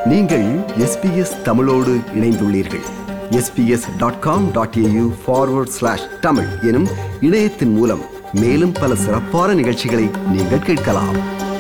நீங்கள் எஸ்பிஎஸ் தமிழோடு இணைந்துள்ளீர்கள் SBS dot com dot AU forward slash Tamil எனும் இணையத்தின் மூலம் மேலும் பல சிறப்பான நிகழ்ச்சிகளை நீங்கள் கேட்கலாம்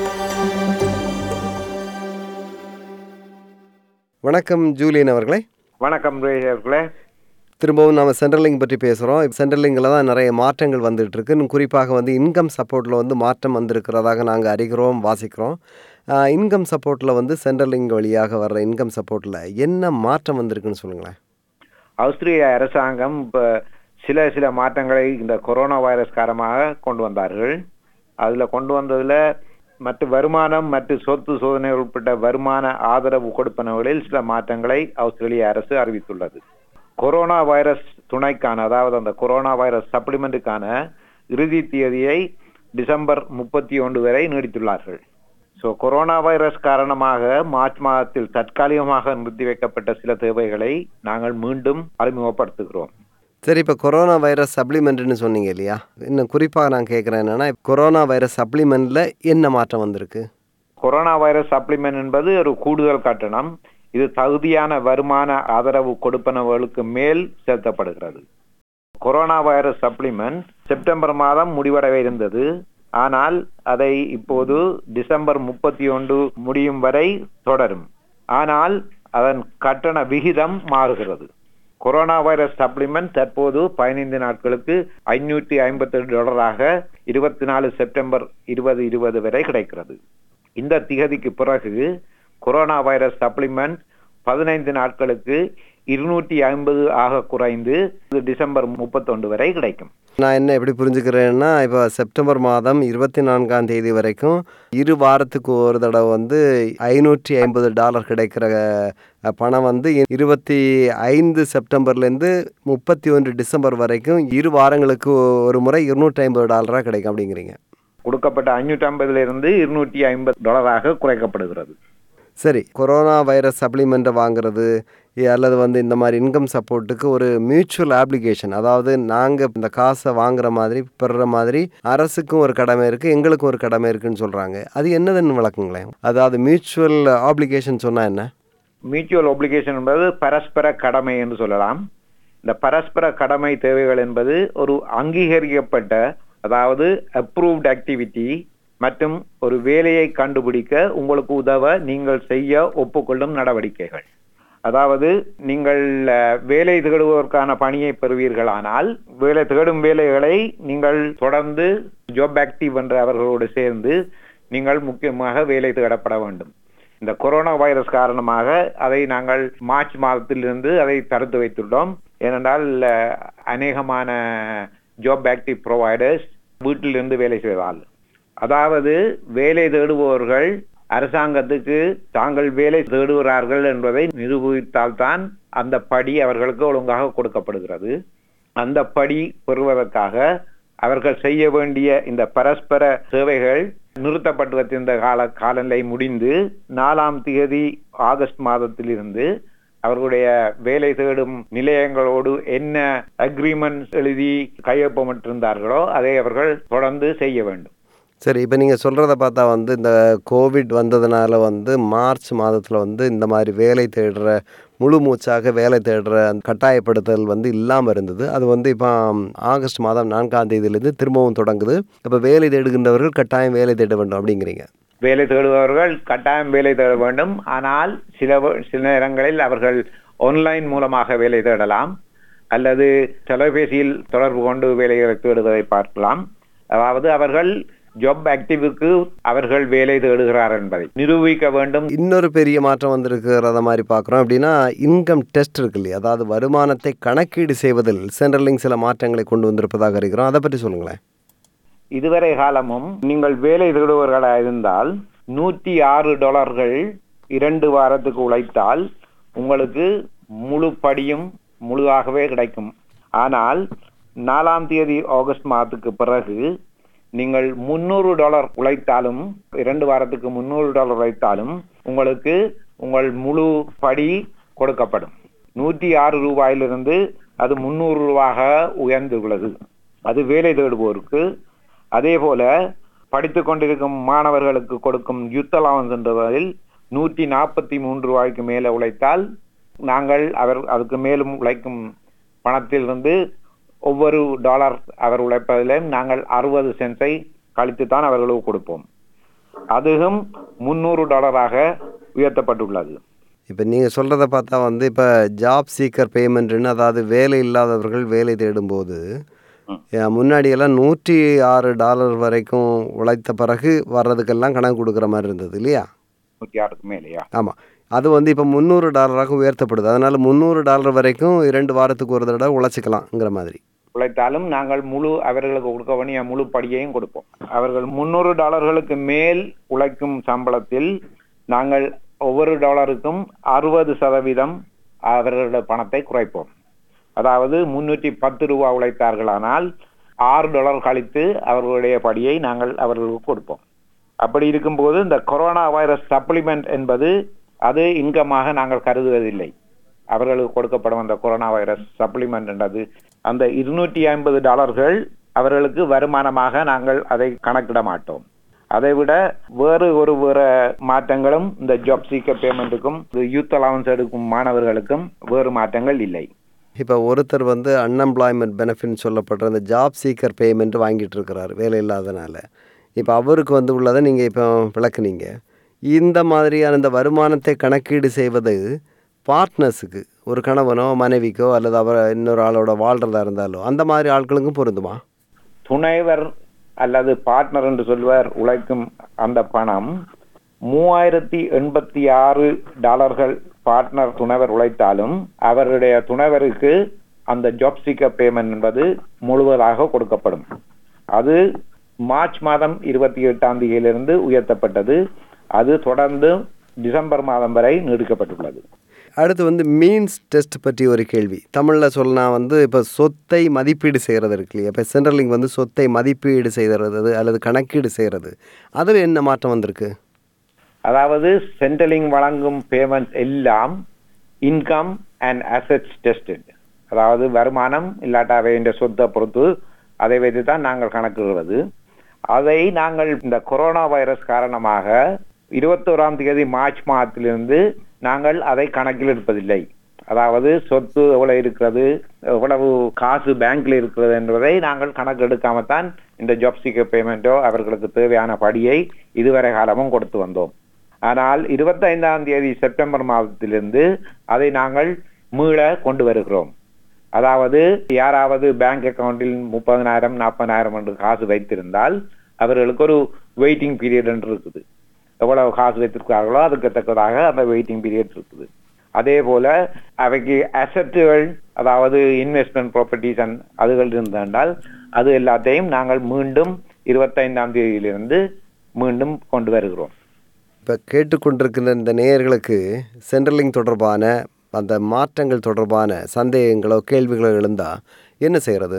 வணக்கம் ஜூலியன் அவர்களே வணக்கம் அவர்களே திரும்பவும் நம்ம சென்ட்ரலிங் பற்றி பேசுகிறோம் சென்ட்ரலிங்கில் தான் நிறைய மாற்றங்கள் வந்துட்டு இருக்கு இன்னும் குறிப்பாக வந்து இன்கம் சப்போர்ட்டில் வந்து மாற்றம் வந்திருக்கிறதாக நாங்கள் அறிகிறோம் வாசிக்கிறோம் இன்கம் சப்போர்ட்டில் வந்து சென்ட்ரலிங் வழியாக வர்ற இன்கம் சப்போர்ட்டில் என்ன மாற்றம் வந்திருக்குன்னு சொல்லுங்களேன் ஆஸ்திரிய அரசாங்கம் இப்போ சில சில மாற்றங்களை இந்த கொரோனா வைரஸ் காரணமாக கொண்டு வந்தார்கள் அதில் கொண்டு வந்ததில் மற்ற வருமானம் மற்றும் சொத்து சோதனை உட்பட்ட வருமான ஆதரவு கொடுப்பனவுகளில் சில மாற்றங்களை ஆஸ்திரேலிய அரசு அறிவித்துள்ளது கொரோனா வைரஸ் துணைக்கான அதாவது அந்த கொரோனா வைரஸ் சப்ளிமெண்ட்டுக்கான இறுதி தேதியை டிசம்பர் முப்பத்தி ஒன்று வரை நீடித்துள்ளார்கள் ஸோ கொரோனா வைரஸ் காரணமாக மார்ச் மாதத்தில் தற்காலிகமாக நிறுத்தி வைக்கப்பட்ட சில தேவைகளை நாங்கள் மீண்டும் அறிமுகப்படுத்துகிறோம் சரி இப்போ கொரோனா வைரஸ் சப்ளிமெண்ட்னு சொன்னீங்க இல்லையா இன்னும் குறிப்பாக நான் கேட்குறேன் என்னென்னா கொரோனா வைரஸ் சப்ளிமெண்ட்டில் என்ன மாற்றம் வந்திருக்கு கொரோனா வைரஸ் சப்ளிமெண்ட் என்பது ஒரு கூடுதல் கட்டணம் இது தகுதியான வருமான ஆதரவு கொடுப்பனவர்களுக்கு மேல் செலுத்தப்படுகிறது கொரோனா வைரஸ் சப்ளிமெண்ட் செப்டம்பர் மாதம் முடிவடைய இருந்தது ஆனால் அதை இப்போது டிசம்பர் முப்பத்தி ஒன்று முடியும் வரை தொடரும் ஆனால் அதன் கட்டண விகிதம் மாறுகிறது கொரோனா வைரஸ் சப்ளிமெண்ட் தற்போது பதினைந்து நாட்களுக்கு ஐநூற்றி ஐம்பத்தி டாலராக இருபத்தி நாலு செப்டம்பர் இருபது இருபது வரை கிடைக்கிறது இந்த திகதிக்கு பிறகு கொரோனா வைரஸ் சப்ளிமெண்ட் பதினைந்து நாட்களுக்கு இருநூற்றி ஐம்பது ஆக குறைந்து டிசம்பர் முப்பத்தொன்று வரை கிடைக்கும் நான் என்ன எப்படி புரிஞ்சுக்கிறேன்னா இப்போ செப்டம்பர் மாதம் இருபத்தி நான்காம் தேதி வரைக்கும் இரு வாரத்துக்கு ஒரு தடவை வந்து ஐநூற்றி ஐம்பது டாலர் கிடைக்கிற அஹ், பணம் வந்து இருபத்தி ஐந்து செப்டம்பர்லேருந்து முப்பத்தி ஒன்று டிசம்பர் வரைக்கும் இரு வாரங்களுக்கு ஒரு முறை இருநூற்றி ஐம்பது டாலராக கிடைக்கும் அப்படிங்கிறீங்க கொடுக்கப்பட்ட ஐநூற்றி ஐம்பதுல இருந்து இருநூற்றி ஐம்பது டாலராக குறைக்கப்படுகிறது சரி கொரோனா வைரஸ் சப்ளிமெண்ட்டை வாங்குறது இ- அல்லது வந்து இந்த மாதிரி இன்கம் சப்போர்ட்டுக்கு ஒரு மியூச்சுவல் ஆப்ளிகேஷன் அதாவது நாங்கள் இந்த காசை வாங்குற மாதிரி பெறுற மாதிரி அரசுக்கும் ஒரு கடமை இருக்குது எங்களுக்கும் ஒரு கடமை இருக்குன்னு சொல்கிறாங்க அது என்னதுன்னு விளக்குங்களேன் அதாவது மியூச்சுவல் ஆப்ளிகேஷன் சொன்னால் என்ன மியூச்சுவல் ஒப்ளிகேஷன் என்பது பரஸ்பர கடமை என்று சொல்லலாம் இந்த பரஸ்பர கடமை தேவைகள் என்பது ஒரு அங்கீகரிக்கப்பட்ட அதாவது அப்ரூவ்ட் ஆக்டிவிட்டி மற்றும் ஒரு வேலையை கண்டுபிடிக்க உங்களுக்கு உதவ நீங்கள் செய்ய ஒப்புக்கொள்ளும் நடவடிக்கைகள் அதாவது நீங்கள் அஹ், வேலை தேடுவதற்கான பணியை பெறுவீர்களானால் வேலை தேடும் வேலைகளை நீங்கள் தொடர்ந்து ஜாப் ஆக்டிவ் என்ற அவர்களோடு சேர்ந்து நீங்கள் முக்கியமாக வேலை தேடப்பட வேண்டும் இந்த கொரோனா வைரஸ் காரணமாக அதை நாங்கள் மார்ச் மாதத்திலிருந்து அதை தடுத்து வைத்துள்ளோம் ஏனென்றால் அஹ், அநேகமான ஜாப் ஆக்டிவ் ப்ரொவைடர்ஸ் வீட்டிலிருந்து வேலை செய்வார்கள் அதாவது வேலை தேடுபவர்கள் அரசாங்கத்துக்கு தாங்கள் வேலை தேடுகிறார்கள் என்பதை நிரூபித்தால்தான் அந்த படி அவர்களுக்கு ஒழுங்காக கொடுக்கப்படுகிறது அந்த படி பெறுவதற்காக அவர்கள் செய்ய வேண்டிய இந்த பரஸ்பர சேவைகள் நிறுத்தப்பட்டு வைத்திருந்த கால காலநிலை முடிந்து நாலாம் தேதி ஆகஸ்ட் மாதத்திலிருந்து அவர்களுடைய வேலை தேடும் நிலையங்களோடு என்ன அக்ரிமெண்ட் எழுதி கையொப்பமிட்டிருந்தார்களோ அதை அவர்கள் தொடர்ந்து செய்ய வேண்டும் சரி இப்போ நீங்கள் சொல்கிறத பார்த்தா வந்து இந்த கோவிட் வந்ததுனால வந்து மார்ச் மாதத்தில் வந்து இந்த மாதிரி வேலை தேடுற முழு மூச்சாக வேலை தேடுற அந்த கட்டாயப்படுத்தல் வந்து இல்லாமல் இருந்தது அது வந்து இப்போ ஆகஸ்ட் மாதம் நான்காம் தேதியிலேருந்து திரும்பவும் தொடங்குது இப்போ வேலை தேடுகின்றவர்கள் கட்டாயம் வேலை தேட வேண்டும் அப்படிங்கிறீங்க வேலை தேடுபவர்கள் கட்டாயம் வேலை தேட வேண்டும் ஆனால் சில வ- சில நேரங்களில் அவர்கள் ஆன்லைன் மூலமாக வேலை தேடலாம் அல்லது தொலைபேசியில் தொடர்பு கொண்டு வேலைகளை தேடுவதை பார்க்கலாம் அதாவது அவர்கள் ஜாப் ஆக்டிவுக்கு அவர்கள் வேலை தேடுகிறார் என்பதை நிரூபிக்க வேண்டும் இன்னொரு பெரிய மாற்றம் வந்திருக்கிறத மாதிரி பார்க்குறோம் அப்படின்னா இன்கம் டெஸ்ட் இருக்கு இல்லையா அதாவது வருமானத்தை கணக்கீடு செய்வதில் சென்ட்ரலிங் சில மாற்றங்களை கொண்டு வந்திருப்பதாக இருக்கிறோம் அதை பற்றி சொல்லுங்களேன் இதுவரை காலமும் நீங்கள் வேலை தேடுபவர்களாக இருந்தால் நூற்றி ஆறு டாலர்கள் இரண்டு வாரத்துக்கு உழைத்தால் உங்களுக்கு முழு படியும் முழுதாகவே கிடைக்கும் ஆனால் நாலாம் தேதி ஆகஸ்ட் மாதத்துக்கு பிறகு நீங்கள் முந்நூறு டாலர் உழைத்தாலும் இரண்டு வாரத்துக்கு முந்நூறு டாலர் உழைத்தாலும் உங்களுக்கு உங்கள் முழு படி கொடுக்கப்படும் நூற்றி ஆறு ரூபாயிலிருந்து அது முந்நூறு ரூபாக உயர்ந்துள்ளது அது வேலை தேடுவோருக்கு அதே போல படித்துக் கொண்டிருக்கும் மாணவர்களுக்கு கொடுக்கும் யுத் அலவன்ஸ் என்றதில் நூற்றி நாற்பத்தி மூன்று ரூபாய்க்கு மேலே உழைத்தால் நாங்கள் அவர் அதுக்கு மேலும் உழைக்கும் பணத்திலிருந்து ஒவ்வொரு டாலர் அவர் உழைப்பதிலும் நாங்கள் அறுபது சென்ஸை கழித்துத்தான் அவர்களுக்கு கொடுப்போம் அதுவும் முன்னூறு டாலராக உயர்த்தப்பட்டுள்ளது இப்போ நீங்கள் சொல்கிறத பார்த்தா வந்து இப்போ ஜாப் சீக்கர் பேமெண்ட்னு அதாவது வேலை இல்லாதவர்கள் வேலை தேடும்போது ம். அஹ், முன்னாடியெல்லாம் நூற்றி ஆறு டாலர் வரைக்கும் உழைத்த பிறகு வர்றதுக்கெல்லாம் கணக்கு கொடுக்குற மாதிரி இருந்தது இல்லையா நூற்றி ஆறுக்கு மேலேயா ஆமாம் அது வந்து இப்போ முந்நூறு டாலராக உயர்த்தப்படுது அதனால் முந்நூறு டாலர் வரைக்கும் இரண்டு வாரத்துக்கு ஒரு தடவை உழைச்சிக்கலாம்ங்கிற மாதிரி உழைத்தாலும் நாங்கள் முழு அவர்களுக்கு கொடுக்க வேண்டிய முழு படியையும் கொடுப்போம் அவர்கள் முன்னூறு டாலர்களுக்கு மேல் உழைக்கும் சம்பளத்தில் நாங்கள் ஒவ்வொரு டாலருக்கும் அறுபது சதவீதம் அவர்களுடைய பணத்தை குறைப்போம் அதாவது முன்னூற்றி பத்து ரூபா உழைத்தார்களானால் ஆறு டாலர் கழித்து அவர்களுடைய படியை நாங்கள் அவர்களுக்கு கொடுப்போம் அப்படி இருக்கும்போது இந்த கொரோனா வைரஸ் சப்ளிமெண்ட் என்பது அது இன்கமாக நாங்கள் கருதுவதில்லை அவர்களுக்கு கொடுக்கப்படும் அந்த கொரோனா வைரஸ் சப்ளிமெண்ட் என்றது அந்த இருநூற்றி ஐம்பது டாலர்கள் அவர்களுக்கு வருமானமாக நாங்கள் அதை கணக்கிட மாட்டோம் அதைவிட வேறு ஒரு வேறு மாற்றங்களும் இந்த ஜாப் சீக்கர் பேமெண்ட்டுக்கும் யூத் அலவன்ஸ் எடுக்கும் மாணவர்களுக்கும் வேறு மாற்றங்கள் இல்லை இப்போ ஒருத்தர் வந்து அன்எம்ப்ளாய்மெண்ட் பெனிஃபிட்னு சொல்லப்படுற அந்த ஜாப் சீக்கர் பேமெண்ட் வாங்கிட்டு இருக்கிறார் வேலை இல்லாதனால இப்போ அவருக்கு வந்து உள்ளதை நீங்கள் இப்போ விளக்குனீங்க இந்த மாதிரியான இந்த வருமானத்தை கணக்கீடு செய்வது பார்ட்னர்ஸுக்கு ஒரு கணவனோ மனைவிக்கோ அல்லது அவர் இன்னொரு ஆளோட வாழ்கிறதா இருந்தாலோ அந்த மாதிரி ஆட்களுக்கும் பொருந்துமா துணைவர் அல்லது பார்ட்னர் என்று சொல்வர் உழைக்கும் அந்த பணம் மூவாயிரத்தி எண்பத்தி ஆறு டாலர்கள் பார்ட்னர் துணைவர் உழைத்தாலும் அவருடைய துணைவருக்கு அந்த ஜாப் சீக்கர் பேமெண்ட் என்பது முழுவதாக கொடுக்கப்படும் அது மார்ச் மாதம் இருபத்தி எட்டாம் தேதியிலிருந்து உயர்த்தப்பட்டது அது தொடர்ந்து டிசம்பர் மாதம் வரை நீடிக்கப்பட்டுள்ளது அடுத்து வந்து மீன்ஸ் டெஸ்ட் பற்றி ஒரு கேள்வி தமிழில் சொல்லனா வந்து இப்போ சொத்தை மதிப்பீடு செய்கிறது இருக்கு இல்லையா இப்போ சென்ட்ரலிங் வந்து சொத்தை மதிப்பீடு செய்கிறது அல்லது கணக்கீடு செய்கிறது அதில் என்ன மாற்றம் வந்திருக்கு அதாவது சென்ட்ரலிங் வழங்கும் பேமெண்ட் எல்லாம் இன்கம் அண்ட் அசெட்ஸ் டெஸ்டட் அதாவது வருமானம் இல்லாட்டா வேண்டிய சொத்தை பொறுத்து அதை வைத்து தான் நாங்கள் கணக்கிடுவது அதை நாங்கள் இந்த கொரோனா வைரஸ் காரணமாக இருபத்தோராம் தேதி மார்ச் மாதத்திலிருந்து நாங்கள் அதை கணக்கில் எடுப்பதில்லை அதாவது சொத்து எவ்வளவு இருக்கிறது எவ்வளவு காசு பேங்க்ல இருக்கிறது என்பதை நாங்கள் கணக்கு எடுக்காமத்தான் இந்த ஜாப் சீக்கர் பேமெண்ட்டோ அவர்களுக்கு தேவையான படியை இதுவரை காலமும் கொடுத்து வந்தோம் ஆனால் இருபத்தைந்தாம் தேதி செப்டம்பர் மாதத்திலிருந்து அதை நாங்கள் மீள கொண்டு வருகிறோம் அதாவது யாராவது பேங்க் அக்கவுண்டில் முப்பதனாயிரம் நாற்பதாயிரம் என்று காசு வைத்திருந்தால் அவர்களுக்கு ஒரு வெயிட்டிங் பீரியட் என்று இருக்குது எவ்வளவு காசு வைத்திருக்கிறார்களோ அதுக்கு தக்கதாக அந்த வெயிட்டிங் பீரியட் இருக்குது அதே போல அவைக்கு அசட்டுகள் அதாவது இன்வெஸ்ட்மெண்ட் ப்ராப்பர்ட்டிஸ் அண்ட் அதுகள் இருந்தால் அது எல்லாத்தையும் நாங்கள் மீண்டும் இருபத்தைந்தாம் தேதியிலிருந்து மீண்டும் கொண்டு வருகிறோம் இப்போ கேட்டுக்கொண்டிருக்கிற இந்த நேயர்களுக்கு சென்ட்ரலிங் தொடர்பான அந்த மாற்றங்கள் தொடர்பான சந்தேகங்களோ கேள்விகளோ எழுந்தால் என்ன செய்கிறது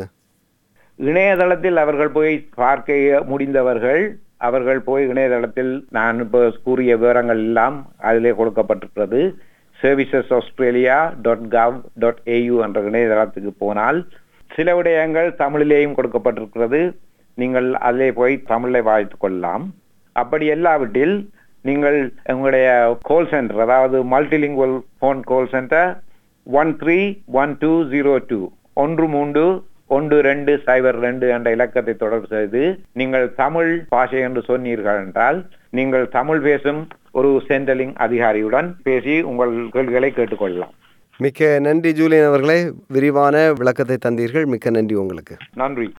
இணையதளத்தில் அவர்கள் போய் பார்க்க முடிந்தவர்கள் அவர்கள் போய் இணையதளத்தில் நான் இப்போ கூறிய விவரங்கள் எல்லாம் அதிலே கொடுக்கப்பட்டிருக்கிறது Services Australia dot gov dot AU என்ற இணையதளத்துக்கு போனால் சில விடயங்கள் தமிழிலேயும் கொடுக்கப்பட்டிருக்கிறது நீங்கள் அதிலே போய் தமிழை வாய்த்து கொள்ளலாம் அப்படி எல்லாவற்றில் நீங்கள் உங்களுடைய கால் சென்டர் அதாவது multilingual phone call centre one three one two zero two ஒன்று மூன்று ஒன்று ரெண்டு சைபர் ரெண்டு என்ற இலக்கத்தை தொடர்பு செய்து நீங்கள் தமிழ் பாஷை என்று சொன்னீர்கள் என்றால் நீங்கள் தமிழ் பேசும் ஒரு சென்ட்ரலிங் அதிகாரியுடன் பேசி உங்கள் கேள்விகளை கேட்டுக்கொள்ளலாம் மிக்க நன்றி ஜூலியன் அவர்களே விரிவான விளக்கத்தை தந்தீர்கள் மிக்க நன்றி உங்களுக்கு நன்றி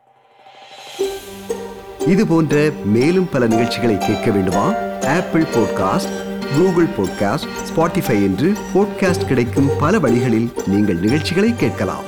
இது போன்ற மேலும் பல நிகழ்ச்சிகளை கேட்க வேண்டுமா Apple podcast Google podcast Spotify என்று பாட்காஸ்ட் கிடைக்கும் பல வழிகளில் நீங்கள் நிகழ்ச்சிகளை கேட்கலாம்